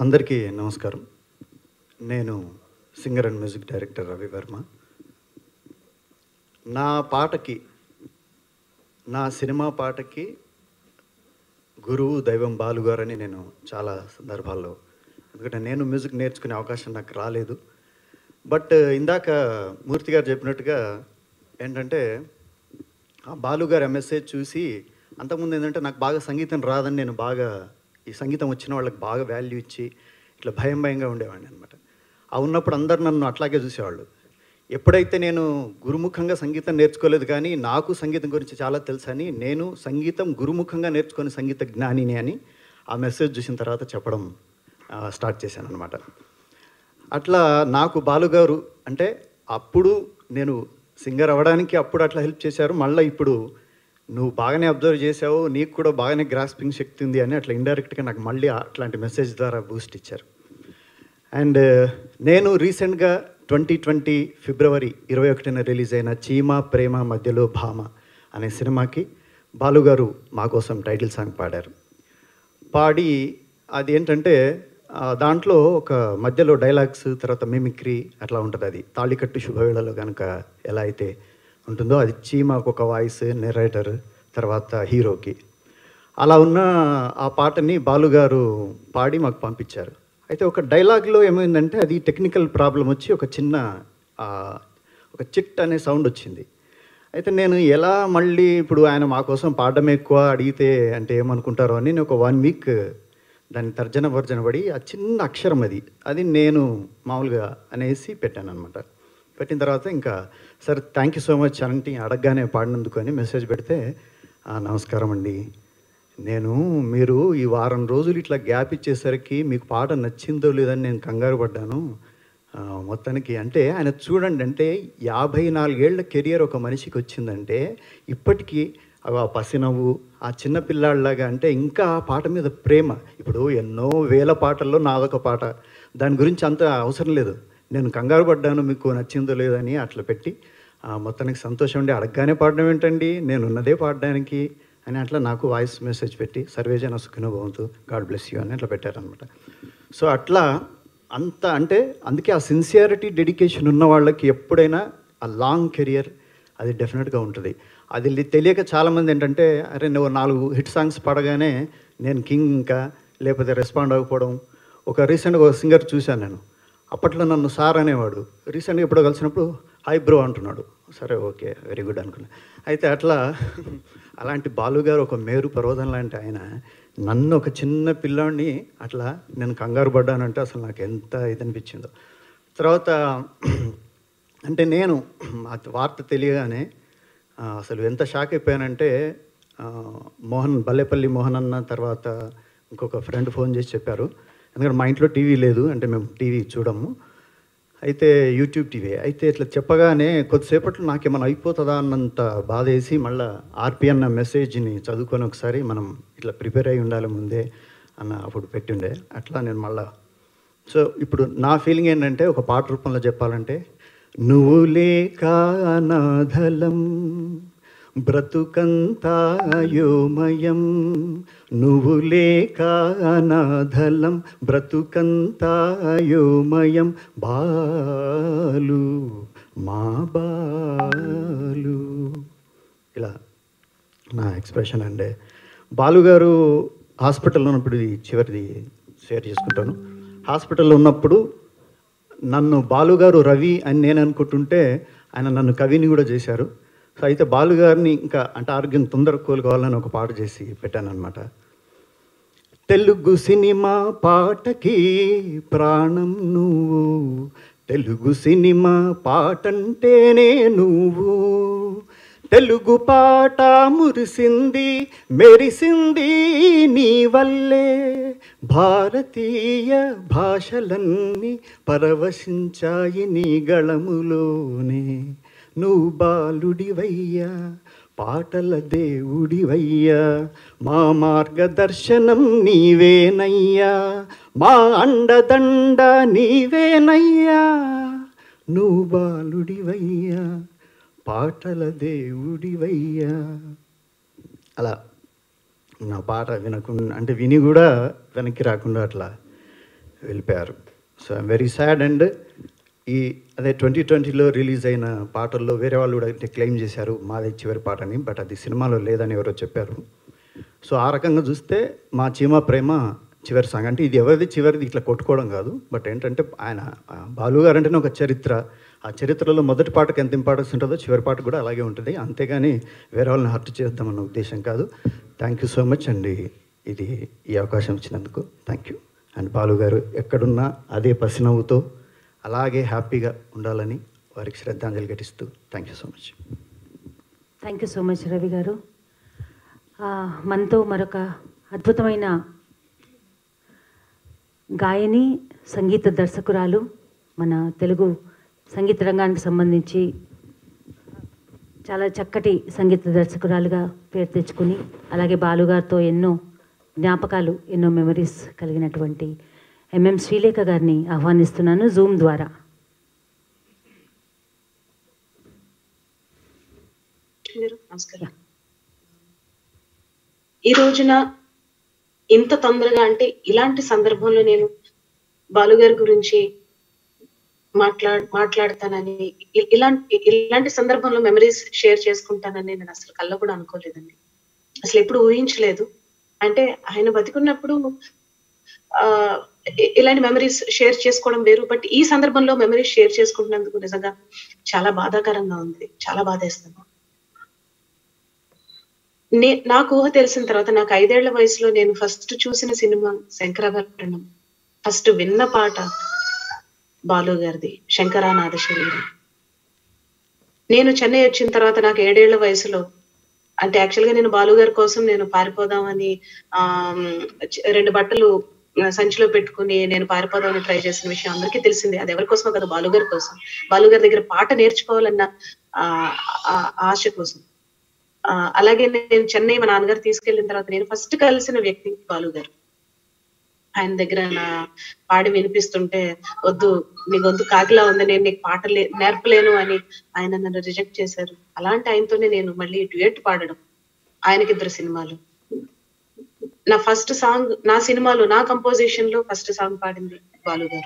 అందరికీ నమస్కారం నేను singer and music director Ravi Varma నా పాటకి నా సినిమా పాటకి గురువు దైవం బాలు గారని నేను చాలా సందర్భాల్లో ఎందుకంటే నేను మ్యూజిక్ నేర్చుకునే అవకాశం నాకు రాలేదు బట్ ఇందాక మూర్తి గారు చెప్పినట్టుగా ఏంటంటే ఆ బాలు గారు మెసేజ్ చూసి అంతకుముందు ఏంటంటే నాకు బాగా సంగీతం రాదని నేను బాగా ఈ సంగీతం వచ్చిన వాళ్ళకి బాగా వాల్యూ ఇచ్చి ఇట్లా భయం భయంగా ఉండేవాడిని అనమాట ఆ ఉన్నప్పుడు అందరు నన్ను అట్లాగే చూసేవాళ్ళు ఎప్పుడైతే నేను గురుముఖంగా సంగీతం నేర్చుకోలేదు కానీ నాకు సంగీతం గురించి చాలా తెలుసని నేను సంగీతం గురుముఖంగా నేర్చుకునే సంగీత జ్ఞానిని అని ఆ మెసేజ్ చూసిన తర్వాత చెప్పడం ఆ, స్టార్ట్ చేశాను అనమాట అట్లా నాకు బాలుగారు అంటే అప్పుడు నేను సింగర్ అవ్వడానికి అప్పుడు అట్లా హెల్ప్ చేశారు మళ్ళీ ఇప్పుడు నువ్వు బాగానే అబ్జర్వ్ చేసావు నీకు కూడా బాగానే గ్రాస్పింగ్ శక్తి ఉంది అని అట్లా ఇండైరెక్ట్గా నాకు మళ్ళీ అట్లాంటి మెసేజ్ ద్వారా బూస్ట్ ఇచ్చారు అండ్ నేను రీసెంట్గా ట్వంటీ ట్వంటీ ఫిబ్రవరి ఇరవై ఒకటిన రిలీజ్ అయిన చీమ ప్రేమ మధ్యలో భామ అనే సినిమాకి బాలుగారు మా కోసం టైటిల్ సాంగ్ పాడారు పాడి అది ఏంటంటే ఆ, దాంట్లో ఒక మధ్యలో డైలాగ్స్ తర్వాత మిమిక్రీ అట్లా ఉంటుంది అది తాళికట్టు శుభవేళలో కనుక ఎలా అయితే ఉంటుందో అది చీమకు ఒక వాయిస్ నెరేటర్ తర్వాత హీరోకి అలా ఉన్న ఆ పాటని బాలుగారు పాడి మాకు పంపించారు అయితే ఒక డైలాగ్లో ఏమైందంటే అది టెక్నికల్ ప్రాబ్లం వచ్చి ఒక చిన్న ఆ, ఒక చిట్ అనే సౌండ్ వచ్చింది అయితే నేను ఎలా మళ్ళీ ఇప్పుడు ఆయన మా కోసం పాడడం ఎక్కువ అడిగితే అంటే ఏమనుకుంటారో అని నేను ఒక వన్ వీక్ దాన్ని తర్జన భర్జన పడి ఆ చిన్న అక్షరం అది అది నేను మామూలుగా అనేసి పెట్టాను అనమాట పెట్టిన తర్వాత ఇంకా sir thank you so much అంటే అడగగానే పాడినందుకు అని మెసేజ్ పెడితే "ఆ, నమస్కారం అండి నేను మీరు ఈ వారం రోజులు ఇట్లా గ్యాప్ ఇచ్చేసరికి మీకు పాట నచ్చిందో లేదని నేను కంగారు పడ్డాను ఆ, మొత్తానికి అంటే ఆయన చూడండి అంటే యాభై నాలుగేళ్ల కెరియర్ ఒక మనిషికి వచ్చిందంటే ఇప్పటికీ అవి ఆ పసినవ్వు ఆ చిన్న పిల్లాడిలాగా అంటే ఇంకా ఆ పాట మీద ప్రేమ ఇప్పుడు ఎన్నో వేల పాటల్లో నాదొక పాట దాని గురించి అంత అవసరం లేదు నేను కంగారు పడ్డాను మీకు నచ్చిందో లేదని అట్లా పెట్టి ఆ, మొత్తానికి సంతోషం అండి అడగగానే పాడడం ఏంటండి నేను ఉన్నదే పాడడానికి అని అట్లా నాకు వాయిస్ మెసేజ్ పెట్టి సర్వేజన సుఖినో భవంతు గాడ్ బ్లెస్ యూ అని అట్లా పెట్టారనమాట సో అట్లా అంత అంటే అందుకే ఆ సిన్సియారిటీ డెడికేషన్ ఉన్న వాళ్ళకి ఎప్పుడైనా ఆ లాంగ్ కెరియర్ అది డెఫినెట్గా ఉంటుంది అది li- తెలియక చాలామంది ఏంటంటే అరే నువ్వు నాలుగు హిట్ సాంగ్స్ పాడగానే నేను కింగ్ ఇంకా లేకపోతే రెస్పాండ్ అవ్వకపోవడం ఒక రీసెంట్గా ఒక సింగర్ చూశాను నేను అప్పట్లో నన్ను సార్ అనేవాడు రీసెంట్గా ఎప్పుడో కలిసినప్పుడు హై బ్రో అంటున్నాడు సరే ఓకే వెరీ గుడ్ అనుకున్నా అయితే అట్లా అలాంటి బాలుగారు ఒక మేరు పర్వతం లాంటి ఆయన నన్ను ఒక చిన్న పిల్లాడిని అట్లా నేను కంగారు పడ్డానంటే అసలు నాకు ఎంత ఇది అనిపించిందో తర్వాత అంటే నేను ఆ వార్త తెలియగానే ఆ, అసలు ఎంత షాక్ అయిపోయానంటే ఆ, మోహన్ బల్లేపల్లి మోహన్ అన్న తర్వాత ఇంకొక ఫ్రెండ్ ఫోన్ చేసి చెప్పారు ఎందుకంటే మా ఇంట్లో టీవీ లేదు అంటే మేము టీవీ చూడము అయితే యూట్యూబ్ టీవీ అయితే ఇట్లా చెప్పగానే కొద్దిసేపట్లో నాకేమైనా అయిపోతుందా అన్నంత బాధ వేసి మళ్ళీ ఆర్పి అన్న మెసేజ్ని చదువుకొని ఒకసారి మనం ఇట్లా ప్రిపేర్ అయి ఉండాలి ముందే అన్న అప్పుడు పెట్టిండే అట్లా నేను మళ్ళా సో ఇప్పుడు నా ఫీలింగ్ ఏంటంటే ఒక పాట రూపంలో చెప్పాలంటే నువ్వు లేక అనాథలం బ్రతుకంతాయోమయం నువ్వు లేక అనాథలం బ్రతుకంతాయోమయం బాలు మా బాలు ఇలా నా ఎక్స్ప్రెషన్ అండి బాలుగారు హాస్పిటల్లో ఉన్నప్పుడు ఇది చివరిది షేర్ చేసుకుంటాను హాస్పిటల్లో ఉన్నప్పుడు నన్ను బాలుగారు రవి అని నేను అనుకుంటుంటే ఆయన నన్ను కవిని కూడా చేశారు సో అయితే బాలుగారిని ఇంకా అంటే ఆరోగ్యం తొందర కోలుకోవాలని ఒక పాట చేసి పెట్టాను అనమాట తెలుగు సినిమా పాటకి ప్రాణం నువ్వు తెలుగు సినిమా పాటంటేనే నువ్వు తెలుగు పాట మురిసింది మెరిసింది నీ వల్లే భారతీయ భాషలన్నీ పరవశించాయి నీ గళములోనే నువ్వు బాలుడివయ్యా పాటల దేవుడివయ్యా మా మార్గదర్శనం నీవేనయ్యా మా అండదండ నీవేనయ్యా నువ్వు బాలుడివయ్యా పాటల దేవుడివయ్యా అలా నా పాట వినకుండా అంటే విని కూడా వెనక్కి రాకుండా అట్లా వెళ్ళిపోయారు so I'm very sad and ఈ అదే ట్వంటీ ట్వంటీలో రిలీజ్ అయిన పాటల్లో వేరే వాళ్ళు కూడా క్లెయిమ్ చేశారు మాది చివరి పాట అని బట్ అది సినిమాలో లేదని ఎవరో చెప్పారు సో ఆ రకంగా చూస్తే మా చీమ ప్రేమ చివరి సాంగ్ అంటే ఇది ఎవరిది చివరిది ఇట్లా కొట్టుకోవడం కాదు బట్ ఏంటంటే ఆయన ఆ బాలు గారు అంటేనే ఒక చరిత్ర ఆ చరిత్రలో మొదటి పాటకు ఎంత ఇంపార్టెన్స్ ఉంటుందో చివరి పాట కూడా అలాగే ఉంటుంది అంతేగాని వేరే వాళ్ళని హర్ట్ చేద్దామన్న ఉద్దేశం కాదు థ్యాంక్ యూ సో మచ్ అండి ఇది ఈ అవకాశం ఇచ్చినందుకు థ్యాంక్ యూ అండ్ బాలు గారు ఎక్కడున్నా అదే పసినవ్వుతో అలాగే హ్యాపీగా ఉండాలని వారికి శ్రద్ధాంజలి ఘటిస్తూ thank you so much thank you so much Ravi garu ఆ, మనతో మరొక అద్భుతమైన గాయని సంగీత దర్శకురాలు మన తెలుగు సంగీత రంగానికి సంబంధించి చాలా చక్కటి సంగీత దర్శకురాలుగా పేరు తెచ్చుకుని అలాగే బాలుగారితో ఎన్నో జ్ఞాపకాలు ఎన్నో మెమరీస్ కలిగినటువంటి ఎంఎం శ్రీలేఖ గారిని ఆహ్వానిస్తున్నాను జూమ్ ద్వారా మీరు నమస్కారం ఈ రోజున ఇంత తొందరగా అంటే ఇలాంటి సందర్భంలో నేను బాలుగారి గురించి మాట్లా మాట్లాడతానని ఇ- ఇలాంటి ఇలాంటి సందర్భంలో మెమరీస్ షేర్ చేసుకుంటానని నేను అసలు కళ్ళ కూడా అనుకోలేదండి అసలు ఎప్పుడు ఊహించలేదు అంటే ఆయన బతికున్నప్పుడు ఆ ఇ- ఇలాంటి మెమరీస్ షేర్ చేసుకోవడం వేరు బట్ ఈ సందర్భంలో మెమరీస్ షేర్ చేసుకుంటున్నందుకు నిజంగా చాలా బాధాకరంగా ఉంది చాలా బాధేస్తుంది నే నాకు ఊహ తెలిసిన తర్వాత నాకు ఐదేళ్ల వయసులో నేను ఫస్ట్ చూసిన సినిమా శంకరాభరణం ఫస్ట్ విన్న పాట బాలు గారిది శంకరానాథ శరీరం నేను చెన్నై వచ్చిన తర్వాత నాకు ఏడేళ్ల వయసులో అంటే యాక్చువల్ గా నేను బాలు గారి కోసం నేను పారిపోదామని ఆ రెండు బట్టలు ఆ, సంచిలో పెట్టుకుని నేను పారిపోదామని ట్రై చేసిన విషయం అందరికీ తెలిసిందే అది ఎవరి కోసమో కదా బాలు గారి కోసం బాలు గారి దగ్గర పాట నేర్చుకోవాలన్న ఆ ఆ ఆశ కోసం ఆ, అలాగే నేను చెన్నై మా నాన్నగారు తీసుకెళ్లిన తర్వాత నేను ఫస్ట్ కలిసిన వ్యక్తి బాలు గారు ఆయన దగ్గర నా పాడి వినిపిస్తుంటే వద్దు నీ గొంతు కాకిలా ఉంది నేను నీకు పాట లే- నేర్పలేను అని ఆయన నన్ను రిజెక్ట్ చేశారు అలాంటి ఆయనతోనే నేను మళ్ళీ డ్యూయట్ పాడడం ఆయనకి ఇద్దరు సినిమాలు నా ఫస్ట్ సాంగ్ నా సినిమాలో నా కంపోజిషన్ లో ఫస్ట్ సాంగ్ పాడింది బాలు గారు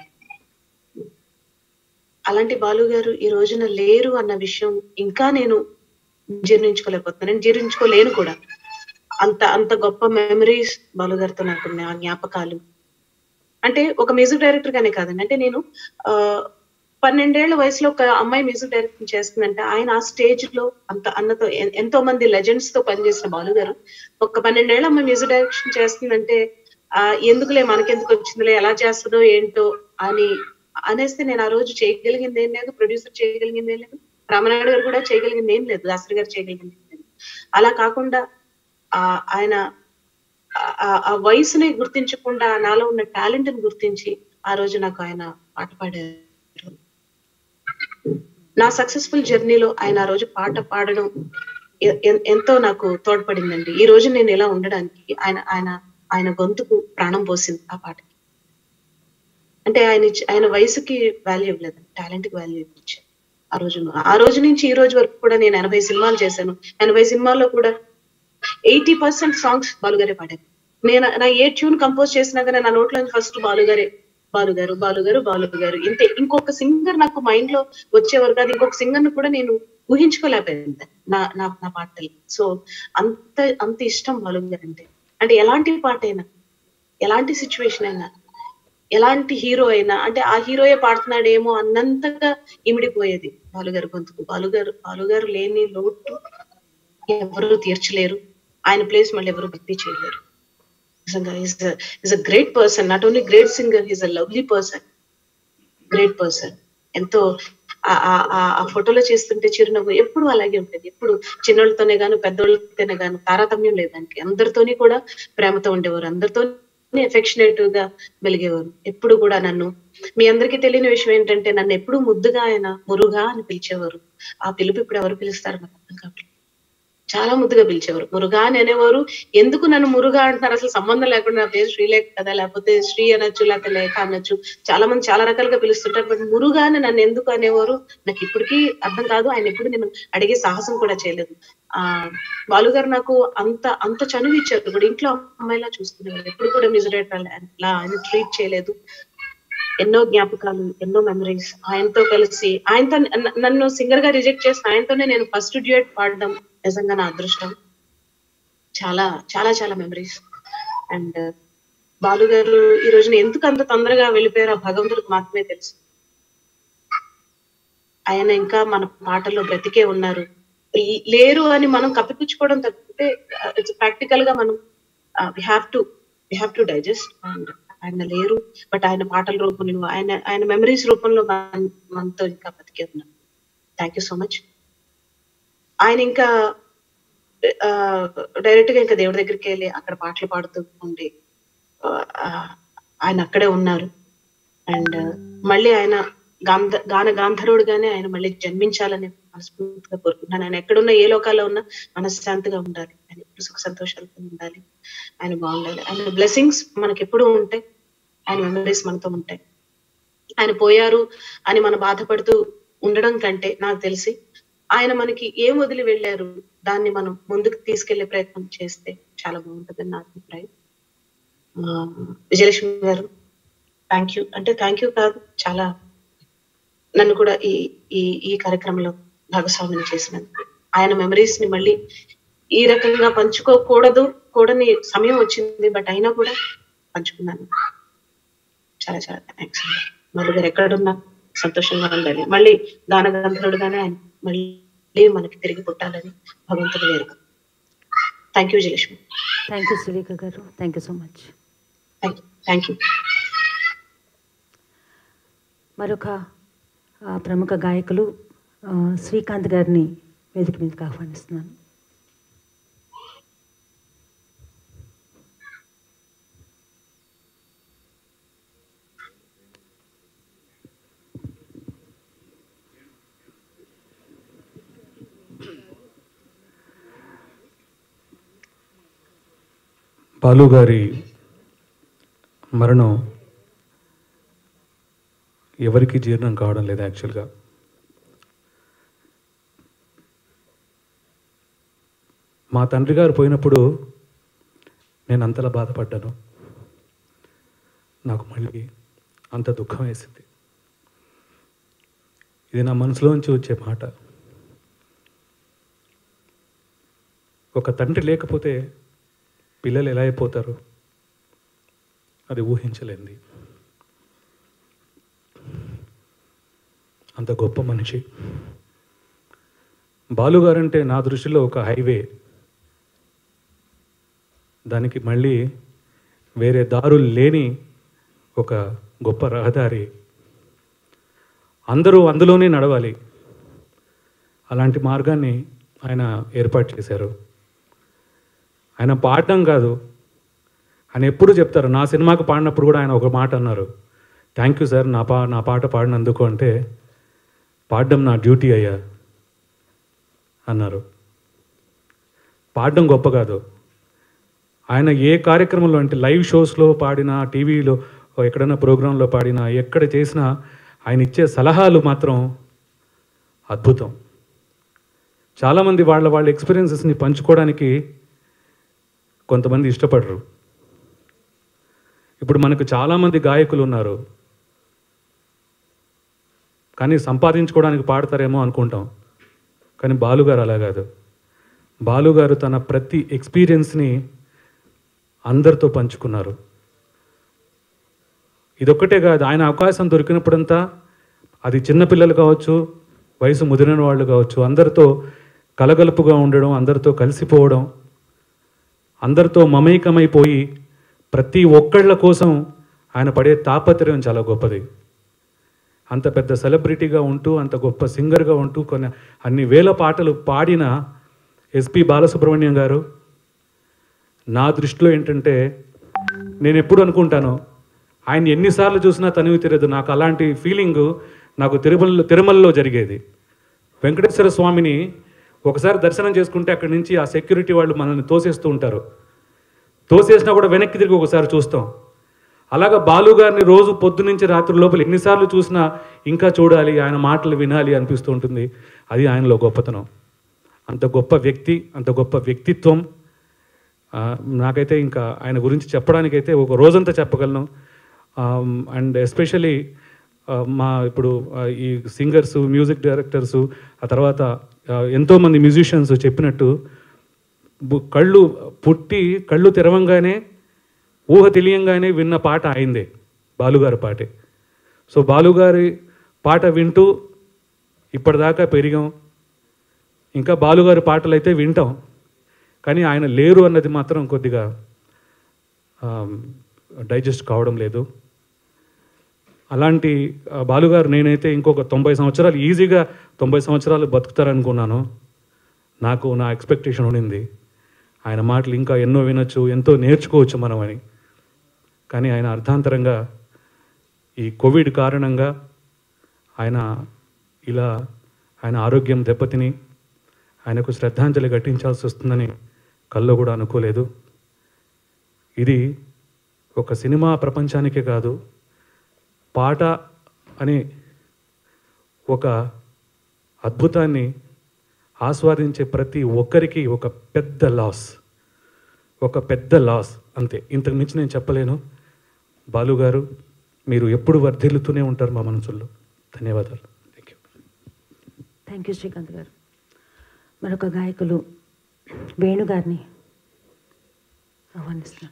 అలాంటి బాలు గారు ఈ రోజున లేరు అన్న విషయం ఇంకా నేను జీర్ణించుకోలేకపోతున్నాను నేను జీర్ణించుకోలేను కూడా అంత అంత గొప్ప మెమరీస్ బాలు గారితో నాకున్నాయి ఆ జ్ఞాపకాలు అంటే ఒక మ్యూజిక్ డైరెక్టర్ గానే కాదండి అంటే నేను ఆ పన్నెండేళ్ల వయసులో ఒక అమ్మాయి మ్యూజిక్ డైరెక్టర్ చేస్తుందంటే ఆయన ఆ స్టేజ్ లో అంత అన్నతో ఎన్- ఎంతో మంది లెజెండ్స్ తో పనిచేసిన బాలు గారు ఒక పన్నెండేళ్ల అమ్మాయి మ్యూజిక్ డైరెక్షన్ చేస్తుందంటే ఆ ఎందుకులే మనకెందుకు వచ్చిందిలే ఎలా చేస్తుందో ఏంటో అని అనేస్తే నేను ఆ రోజు చేయగలిగింది ఏం లేదు ప్రొడ్యూసర్ చేయగలిగింది ఏం లేదు రామనాయుడు గారు కూడా చేయగలిగింది ఏం లేదు దాసరి గారు చేయగలిగింది ఏం లేదు అలా కాకుండా ఆ ఆయన ఆ- ఆ- ఆ వయసుని గుర్తించకుండా నాలో ఉన్న టాలెంట్ ని గుర్తించి ఆ రోజు నాకు ఆయన పాట పాడారు నా సక్సెస్ఫుల్ జర్నీలో ఆయన ఆ రోజు పాట పాడడం ఎ- ఎన్- ఎంతో నాకు తోడ్పడిందండి ఈ రోజు నేను ఇలా ఉండడానికి ఆయన ఆయన ఆయన గొంతుకు ప్రాణం పోసింది ఆ పాటకి అంటే ఆయన ఇచ్చ- ఆయన వయసుకి వాల్యూ ఇవ్వలేదు టాలెంట్ కి వాల్యూ ఇచ్చారు ఆ రోజు ఆ రోజు నుంచి ఈ రోజు వరకు కూడా నేను ఎనభై సినిమాలు చేశాను ఎనభై సినిమాల్లో కూడా ఎయిటీ పర్సెంట్ సాంగ్స్ బాలుగారే పాడారు నేను నా ఏ ట్యూన్ కంపోజ్ చేసినా కానీ నా నోట్లో ఫస్ట్ బాలుగారే బాలుగారు బాలుగారు బాలుగారు ఇంతే ఇంకొక సింగర్ నాకు మైండ్ లో వచ్చేవారు కాదు ఇంకొక సింగర్ ను కూడా నేను ఊహించుకోలేకపోయింది నా నా నా పాటలు సో అంత అంత ఇష్టం బాలుగారు అంటే అంటే ఎలాంటి పాట అయినా ఎలాంటి సిచ్యువేషన్ అయినా ఎలాంటి హీరో అయినా అంటే ఆ హీరోయే పాడుతున్నాడేమో అన్నంతగా ఇమిడిపోయేది బాలుగారు గొంతుకు బాలుగారు బాలుగారు లేని లోటు ఎవరు తీర్చలేరు ఆయన ప్లేస్ మళ్ళీ ఎవరు భక్తి చేయలేరు నిజంగా is a great person not only great singer is a lovely person great person ఎంతో ఆ- ఆ- ఆ- ఆ ఫోటోలో చేస్తుంటే చిరునవ్వు ఎప్పుడు అలాగే ఉంటుంది ఎప్పుడు చిన్నోళ్ళతోనే గాను పెద్దోళ్ళతోనే గాను తారతమ్యం లేదానికి అందరితోని కూడా ప్రేమతో ఉండేవారు అందరితోని ఎఫెక్షనేట్ గా మెలిగేవారు ఎప్పుడు కూడా నన్ను మీ అందరికీ తెలియని విషయం ఏంటంటే నన్ను ఎప్పుడు ముద్దుగా ఆయన మురుగా అని పిలిచేవారు ఆ పిలుపు ఇప్పుడు ఎవరు పిలుస్తారు నాకు అర్థం కావట్లేదు చాలా ముద్దుగా పిలిచేవారు మురుగా అని అనేవారు ఎందుకు నన్ను మురుగా అంటున్నారు అసలు సంబంధం లేకుండా నా పేరు శ్రీలేఖ కదా లేకపోతే శ్రీ అనొచ్చు లేకపోతే లేఖ అనొచ్చు చాలా మంది చాలా రకాలుగా పిలుస్తుంటారు బట్ మురుగా అని నన్ను ఎందుకు అనేవారు నాకు ఇప్పటికీ అర్థం కాదు ఆయన ఎప్పుడు నేను అడిగే సాహసం కూడా చేయలేదు ఆ బాలు గారు నాకు అంత అంత చనువు ఇచ్చారు కూడా ఇంట్లో అమ్మాయిలా చూసుకునేవారు ఎప్పుడు కూడా మ్యూజిక్ డైరెక్టర్ లా ఆయన ట్రీట్ చేయలేదు ఎన్నో జ్ఞాపకాలు ఎన్నో మెమరీస్ ఆయనతో కలిసి ఆయనతో న- నన్ను సింగర్ గా రిజెక్ట్ చేసిన ఆయనతోనే నేను ఫస్ట్ డ్యూయట్ పాడడం నిజంగా నా అదృష్టం చాలా చాలా చాలా మెమరీస్ అండ్ బాలు గారు ఈ రోజున ఎందుకు అంత తొందరగా వెళ్ళిపోయారో ఆ భగవంతుడికి మాత్రమే తెలుసు ఆయన ఇంకా మన పాటల్లో బ్రతికే ఉన్నారు ఈ- లేరు అని మనం కప్పిపుచ్చుకోవడం తప్పితే ఇట్స్ ప్రాక్టికల్ గా మనం we have to we have to digest and ఆయన లేరు బట్ ఆయన పాటల రూపంలో ఆయన ఆయన మెమరీస్ రూపంలో మన- మనతో ఇంకా బతికే ఉన్నారు థ్యాంక్ యూ సో మచ్ ఆయన ఇంకా డైరెక్ట్ గా ఇంకా దేవుడి దగ్గరికి వెళ్ళి అక్కడ పాటలు పాడుతూ ఉండి ఆ, ఆయన అక్కడే ఉన్నారు అండ్ మళ్ళీ ఆయన గాంధ గాన గాంధర్వుడుగానే ఆయన మళ్ళీ జన్మించాలని మనస్ఫూర్తిగా కోరుకుంటున్నాను ఆయన ఎక్కడున్నా ఏ లోకాల్లో ఉన్నా మనశ్శాంతిగా ఉండాలి ఆయన ఎప్పుడు సుఖ సంతోషాలతో ఉండాలి ఆయన బాగుండాలి ఆయన బ్లెస్సింగ్స్ మనకి ఎప్పుడూ ఉంటాయి ఆయన మెమరీస్ మనతో ఉంటాయి ఆయన పోయారు అని మనం బాధపడుతూ ఉండడం కంటే నాకు తెలిసి ఆయన మనకి ఏం వదిలి వెళ్ళారు దాన్ని మనం ముందుకు తీసుకెళ్లే ప్రయత్నం చేస్తే చాలా బాగుంటుందని నా అభిప్రాయం ఆ, విజయలక్ష్మి గారు థ్యాంక్ యూ అంటే థ్యాంక్ యూ కాదు చాలా నన్ను కూడా ఈ ఈ ఈ కార్యక్రమంలో భాగస్వామ్యం చేసినందుకు ఆయన మెమరీస్ ని మళ్ళీ ఈ రకంగా పంచుకోకూడదు కూడని సమయం వచ్చింది బట్ అయినా కూడా పంచుకున్నాను చాలా చాలా థ్యాంక్స్ అండి మళ్ళీ గారు ఎక్కడున్నా సంతోషంగా ఉండాలి మళ్ళీ గానగంధరుడుగానే ఆయన మళ్ళీ మనకి తిరిగి పుట్టాలని భగవంతుడు వేరుక thank you Vijayalakshmi thank you Surekha garu thank you so much thank you thank you మరొక ఆ, ప్రముఖ గాయకులు ఆ, శ్రీకాంత్ గారిని వేదిక మీదకి ఆహ్వానిస్తున్నాను బాలు గారి మరణం ఎవరికి జీర్ణం కావడం లేదు యాక్చువల్గా మా తండ్రి గారు పోయినప్పుడు నేను అంతలా బాధపడ్డాను నాకు మళ్ళీ అంత దుఃఖం వేసింది ఇది నా మనసులోంచి వచ్చే మాట ఒక తండ్రి లేకపోతే పిల్లలు ఎలా అయిపోతారు అది ఊహించలేంది అంత గొప్ప మనిషి బాలుగారంటే నా దృష్టిలో ఒక హైవే దానికి మళ్ళీ వేరే దారులు లేని ఒక గొప్ప రహదారి అందరూ అందులోనే నడవాలి అలాంటి మార్గాన్ని ఆయన ఏర్పాటు చేశారు ఆయన పాడడం కాదు ఆయన ఎప్పుడు చెప్తారు నా సినిమాకు పాడినప్పుడు కూడా ఆయన ఒక మాట అన్నారు థ్యాంక్ యూ సార్ నా పా నా పాట పాడినందుకు అంటే పాడడం నా డ్యూటీ అయ్యా అన్నారు పాడడం గొప్ప కాదు ఆయన ఏ కార్యక్రమంలో అంటే లైవ్ షోస్లో పాడినా టీవీలో ఎక్కడైనా ప్రోగ్రాంలో పాడినా ఎక్కడ చేసినా ఆయన ఇచ్చే సలహాలు మాత్రం అద్భుతం చాలామంది వాళ్ళ వాళ్ళ ఎక్స్పీరియన్సెస్ని పంచుకోవడానికి కొంతమంది ఇష్టపడరు ఇప్పుడు మనకు చాలామంది గాయకులు ఉన్నారు కానీ సంపాదించుకోవడానికి పాడతారేమో అనుకుంటాం కానీ బాలుగారు అలా కాదు బాలుగారు తన ప్రతి ఎక్స్పీరియన్స్ని అందరితో పంచుకున్నారు ఇదొక్కటే కాదు ఆయన అవకాశం దొరికినప్పుడంతా అది చిన్నపిల్లలు కావచ్చు వయసు ముదిరిన వాళ్ళు కావచ్చు అందరితో కలగలుపుగా ఉండడం అందరితో కలిసిపోవడం అందరితో మమేకమైపోయి ప్రతి ఒక్కళ్ళ కోసం ఆయన పడే తాపత్రయం చాలా గొప్పది అంత పెద్ద సెలబ్రిటీగా ఉంటూ అంత గొప్ప సింగర్గా ఉంటూ కొన్ని అన్ని వేల పాటలు పాడిన ఎస్పి బాలసుబ్రహ్మణ్యం గారు నా దృష్టిలో ఏంటంటే నేను ఎప్పుడు అనుకుంటాను ఆయన ఎన్నిసార్లు చూసినా తనివి తిరగదు నాకు అలాంటి ఫీలింగ్ నాకు తిరుమలలో తిరుమలలో జరిగేది వెంకటేశ్వర స్వామిని ఒకసారి దర్శనం చేసుకుంటే అక్కడి నుంచి ఆ సెక్యూరిటీ వాళ్ళు మనల్ని తోసేస్తూ ఉంటారు తోసేసినా కూడా వెనక్కి తిరిగి ఒకసారి చూస్తాం అలాగా బాలు గారిని రోజు పొద్దు నుంచి రాత్రి లోపల ఎన్నిసార్లు చూసినా ఇంకా చూడాలి ఆయన మాటలు వినాలి అనిపిస్తూ ఉంటుంది అది ఆయనలో గొప్పతనం అంత గొప్ప వ్యక్తి అంత గొప్ప వ్యక్తిత్వం ఆ, నాకైతే ఇంకా ఆయన గురించి చెప్పడానికైతే ఒక రోజంతా చెప్పగలను అండ్ ఎస్పెషలీ మా ఇప్పుడు ఆ, ఈ సింగర్స్ మ్యూజిక్ డైరెక్టర్స్ ఆ తర్వాత ఆ, ఎంతోమంది మ్యూజిషియన్స్ చెప్పినట్టు బు- కళ్ళు పుట్టి కళ్ళు తెరవంగానే ఊహ తెలియంగానే విన్న పాట ఆయిందే బాలుగారి పాటే సో బాలుగారి పాట వింటూ ఇప్పటిదాకా పెరిగాం ఇంకా బాలుగారి పాటలు అయితే వింటాం కానీ ఆయన లేరు అన్నది మాత్రం కొద్దిగా డైజెస్ట్ కావడం లేదు అలాంటి ఆ, బాలుగారు నేనైతే ఇంకొక తొంభై సంవత్సరాలు ఈజీగా తొంభై సంవత్సరాలు బతుకుతారనుకున్నాను నాకు నా ఎక్స్పెక్టేషన్ ఉండింది ఆయన మాటలు ఇంకా ఎన్నో వినొచ్చు ఎంతో నేర్చుకోవచ్చు మనం అని కానీ ఆయన అర్ధాంతరంగా ఈ కోవిడ్ కారణంగా ఆయన ఇలా ఆయన ఆరోగ్యం దెబ్బతిని ఆయనకు శ్రద్ధాంజలి ఘటించాల్సి వస్తుందని కల్లో కూడా అనుకోలేదు ఇది ఒక సినిమా ప్రపంచానికే కాదు పాట అనే ఒక అద్భుతాన్ని ఆస్వాదించే ప్రతి ఒక్కరికి ఒక పెద్ద లాస్ ఒక పెద్ద లాస్ అంతే ఇంతకు మించి నేను చెప్పలేను బాలు గారు మీరు ఎప్పుడు వర్ధిల్లుతూనే ఉంటారు మా మనసుల్లో ధన్యవాదాలు thank you thank you Srikanth garu మరొక గాయకులు వేణు గారిని ఆహ్వానిస్తున్నాను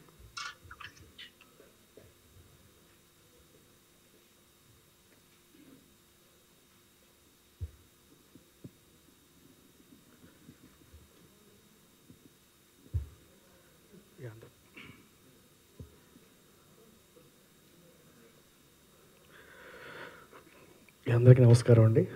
అందరికీ నమస్కారం అండి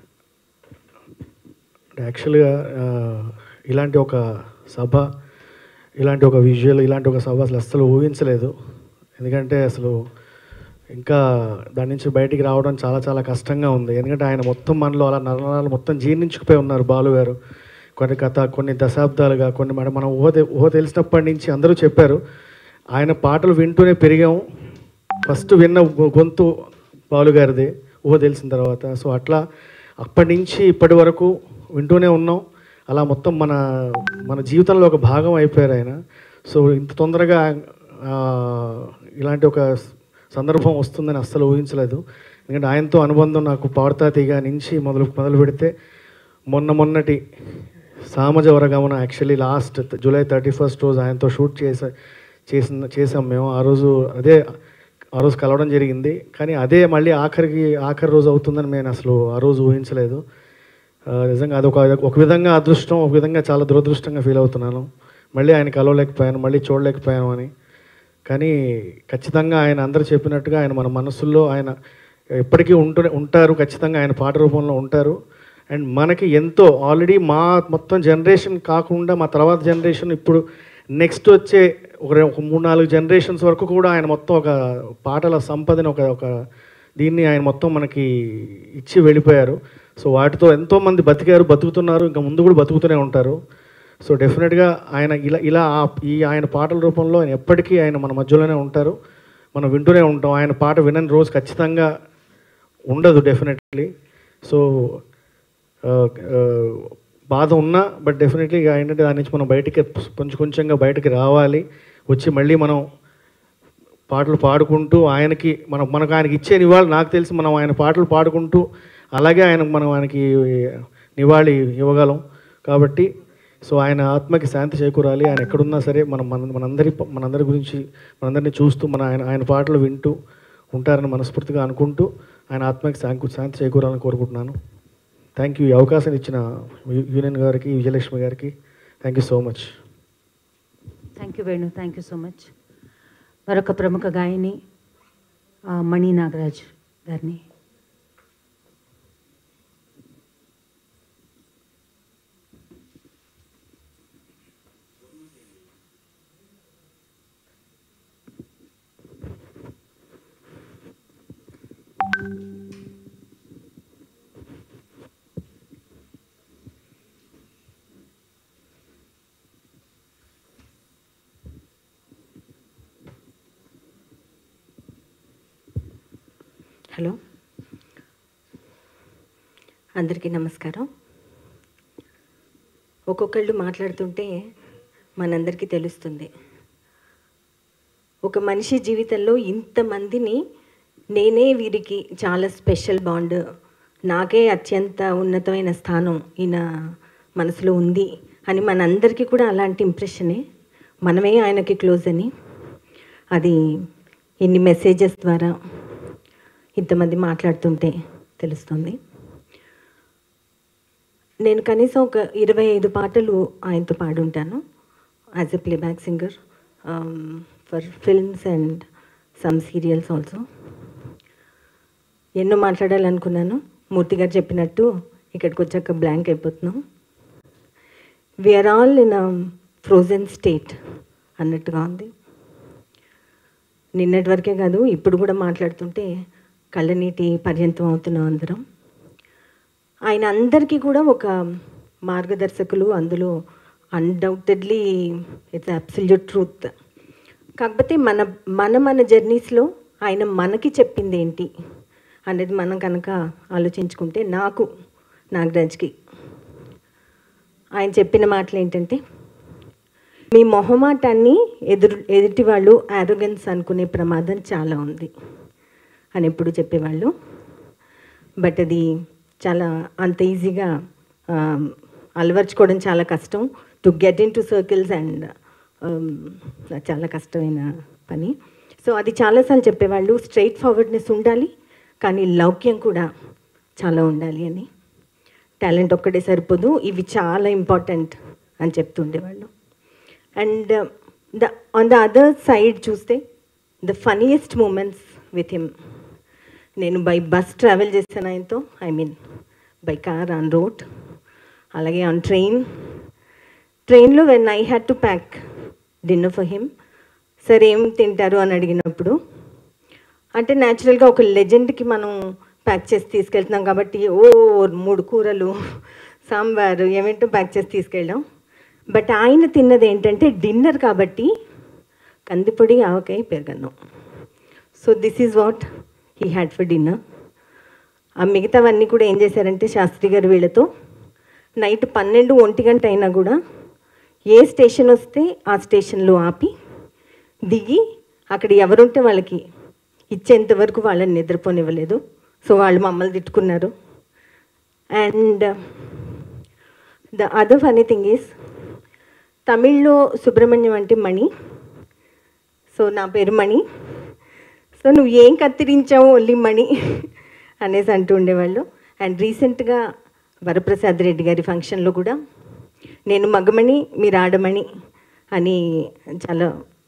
యాక్చువల్గా ఆ, ఇలాంటి ఒక సభ ఇలాంటి ఒక విజువల్ ఇలాంటి ఒక సభ అసలు అస్సలు ఊహించలేదు ఎందుకంటే అసలు ఇంకా దాని నుంచి బయటికి రావడం చాలా చాలా కష్టంగా ఉంది ఎందుకంటే ఆయన మొత్తం మనలో అలా నరనరాలు మొత్తం జీర్ణించుకుపోయి ఉన్నారు బాలు గారు కొన్ని కథ కొన్ని దశాబ్దాలుగా కొన్ని మన మనం ఊహ తె- ఊహ తెలిసినప్పటి నుంచి అందరూ చెప్పారు ఆయన పాటలు వింటూనే పెరిగాము ఫస్ట్ విన్న గొ- గొంతు బాలు గారిది ఊహ తెలిసిన తర్వాత సో అట్లా అప్పటి నుంచి ఇప్పటి వరకు వింటూనే ఉన్నాం అలా మొత్తం మన మన జీవితంలో ఒక భాగం అయిపోయారు ఆయన సో ఇంత తొందరగా ఆ, ఇలాంటి ఒక సందర్భం వస్తుందని అస్సలు ఊహించలేదు ఎందుకంటే ఆయనతో అనుబంధం నాకు పాడతా తీగ నుంచి మొదలు మొదలు పెడితే మొన్న మొన్నటి Samaja Varagamana actually last July thirty first రోజు ఆయనతో షూట్ చేసా చేసిన చేసాం మేము ఆ రోజు అదే ఆ రోజు కలవడం జరిగింది కానీ అదే మళ్ళీ ఆఖరికి ఆఖరి రోజు అవుతుందని నేను అసలు ఆ రోజు ఊహించలేదు ఆ, నిజంగా అది ఒక ఒక విధంగా అదృష్టం ఒక విధంగా చాలా దురదృష్టంగా ఫీల్ అవుతున్నాను మళ్ళీ ఆయన కలవలేకపోయాను మళ్ళీ చూడలేకపోయాను అని కానీ ఖచ్చితంగా ఆయన అందరూ చెప్పినట్టుగా ఆయన మన మనసుల్లో ఆయన ఎప్పటికీ ఉంటూ ఉంటారు ఖచ్చితంగా ఆయన పాట రూపంలో ఉంటారు అండ్ మనకి ఎంతో ఆల్రెడీ మా మొత్తం జనరేషన్ కాకుండా మా తర్వాత జనరేషన్ ఇప్పుడు నెక్స్ట్ వచ్చే ఒక రె- ఒక మూడు నాలుగు జనరేషన్స్ వరకు కూడా ఆయన మొత్తం ఒక పాటల సంపదని ఒక ఒక దీన్ని ఆయన మొత్తం మనకి ఇచ్చి వెళ్ళిపోయారు సో వాటితో ఎంతోమంది బతికారు బతుకుతున్నారు ఇంకా ముందు కూడా బతుకుతూనే ఉంటారు సో డెఫినెట్గా ఆయన ఇలా ఇలా ఆ- ఈ ఆయన పాటల రూపంలో ఆయన ఎప్పటికీ ఆయన మన మధ్యలోనే ఉంటారు మనం వింటూనే ఉంటాం ఆయన పాట వినని రోజు ఖచ్చితంగా ఉండదు డెఫినెట్లీ సో ఆ, ఆ, బాధ ఉన్నా బట్ డెఫినెట్లీ ఏంటంటే దాని నుంచి మనం బయటికి కొంచెం కొంచెంగా బయటికి రావాలి వచ్చి మళ్ళీ మనం పాటలు పాడుకుంటూ ఆయనకి మనం మనకు ఆయనకి ఇచ్చే నివాళి నాకు తెలిసి మనం ఆయన పాటలు పాడుకుంటూ అలాగే ఆయన మనం ఆయనకి నివాళి ఇవ్వగలం కాబట్టి సో ఆయన ఆత్మకి శాంతి చేకూరాలి ఆయన ఎక్కడున్నా సరే మనం మన మనందరి మనందరి గురించి మనందరినీ చూస్తూ మన ఆయన ఆయన పాటలు వింటూ ఉంటారని మనస్ఫూర్తిగా అనుకుంటూ ఆయన ఆత్మకి శాంతి శాంతి చేకూరాలని కోరుకుంటున్నాను థ్యాంక్ యూ ఈ అవకాశం ఇచ్చిన యు- యూనియన్ గారికి విజయలక్ష్మి గారికి thank you so much thank you Venu thank you so much మరొక ప్రముఖ గాయని ఆ, మణి నాగరాజ్ గారిని హలో అందరికీ నమస్కారం ఒక్కొక్కళ్ళు మాట్లాడుతుంటే మనందరికీ తెలుస్తుంది ఒక మనిషి జీవితంలో ఇంతమందిని నేనే వీరికి చాలా స్పెషల్ బాండ్ నాకే అత్యంత ఉన్నతమైన స్థానం ఈయన మనసులో ఉంది అని మనందరికీ కూడా అలాంటి ఇంప్రెషనే మనమే ఆయనకి క్లోజ్ అని అది ఇన్ని మెసేజెస్ ద్వారా ఇంతమంది మాట్లాడుతుంటే తెలుస్తుంది నేను కనీసం ఒక ఇరవై ఐదు పాటలు ఆయనతో పాడుంటాను as a playback singer for films and some serials also ఎన్నో మాట్లాడాలనుకున్నాను మూర్తి గారు చెప్పినట్టు ఇక్కడికి వచ్చాక బ్లాంక్ అయిపోతున్నాం we're all in a frozen state అన్నట్టుగా ఉంది నిన్నటి వరకే కాదు ఇప్పుడు కూడా మాట్లాడుతుంటే కళ్ళనీటి పర్యంతం అవుతున్నాం అందరం ఆయన అందరికీ కూడా ఒక మార్గదర్శకులు అందులో అన్డౌటెడ్లీ ఇట్స్ అబ్సల్యూట్ ట్రూత్ కాకపోతే మన మన మన జర్నీస్లో ఆయన మనకి చెప్పింది ఏంటి అనేది మనం కనుక ఆలోచించుకుంటే నాకు నాగరాజ్కి ఆయన చెప్పిన మాటలు ఏంటంటే మీ మొహమాటాన్ని ఎదురు ఎదుటి వాళ్ళు ఆరోగెన్స్ అనుకునే ప్రమాదం చాలా ఉంది అని ఎప్పుడు చెప్పేవాళ్ళు బట్ అది చాలా అంత ఈజీగా ఆ, అలవర్చుకోవడం చాలా కష్టం to get in to circles and చాలా కష్టమైన పని సో అది చాలాసార్లు చెప్పేవాళ్ళు స్ట్రైట్ ఫార్వర్డ్నెస్ ఉండాలి కానీ లౌక్యం కూడా చాలా ఉండాలి అని టాలెంట్ ఒక్కటే సరిపోదు ఇవి చాలా ఇంపార్టెంట్ అని చెప్తుండేవాళ్ళు and the on the other side చూస్తే the funniest moments with him నేను బై బస్ ట్రావెల్ చేశాను ఆయనతో I mean by car on road అలాగే ఆన్ ట్రైన్ ట్రైన్లో when I had to pack dinner for him sir ఏం తింటారు అని అడిగినప్పుడు అంటే న్యాచురల్గా ఒక లెజెండ్కి మనం ప్యాక్ చేసి తీసుకెళ్తున్నాం కాబట్టి ఓ మూడు కూరలు సాంబారు ఏమేంటో ప్యాక్ చేసి తీసుకెళ్ళాం బట్ ఆయన తిన్నది ఏంటంటే డిన్నర్ కాబట్టి కందిపొడి ఆవకాయ పెరగన్నం so this is what he had for dinner ఆ మిగతావన్నీ కూడా ఏం చేశారంటే శాస్త్రి గారు వీళ్ళతో నైట్ పన్నెండు ఒంటి గంట అయినా కూడా ఏ స్టేషన్ వస్తే ఆ స్టేషన్లో ఆపి దిగి అక్కడ ఎవరుంటే వాళ్ళకి ఇచ్చేంత వరకు వాళ్ళని నిద్రపోనివ్వలేదు సో వాళ్ళు మమ్మల్ని తిట్టుకున్నారు and the other funny thing is తమిళ్లో సుబ్రహ్మణ్యం అంటే మణి సో నా పేరు మణి సో నువ్వు ఏం కత్తిరించావు ఒల్లి మణి అనేసి అంటూ ఉండేవాళ్ళు అండ్ రీసెంట్గా వరప్రసాద్ రెడ్డి గారి ఫంక్షన్లో కూడా నేను మగమణి మీరు ఆడమణి అని చాలా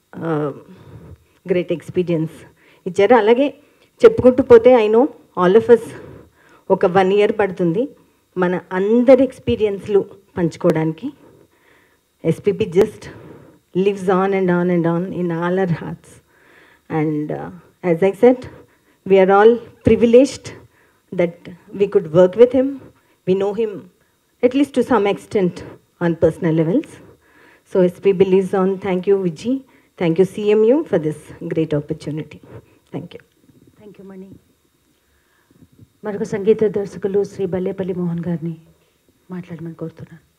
గ్రేట్ ఎక్స్పీరియన్స్ ఇచ్చారు అలాగే చెప్పుకుంటూ పోతే I know all of us ఒక వన్ ఇయర్ పడుతుంది మన అందరి ఎక్స్పీరియన్స్లు పంచుకోవడానికి SPP just lives on and on and on in all our hearts. And uh, as I said, we are all privileged that we could work with him. We know him at least to some extent on personal levels. So SPB lives on. Thank you, Viji. Thank you, CMU, for this great opportunity. Thank you. Thank you Mani మరొక సంగీత దర్శకులు శ్రీ బల్లేపల్లి మోహన్ గారిని మాట్లాడమని కోరుతున్నాను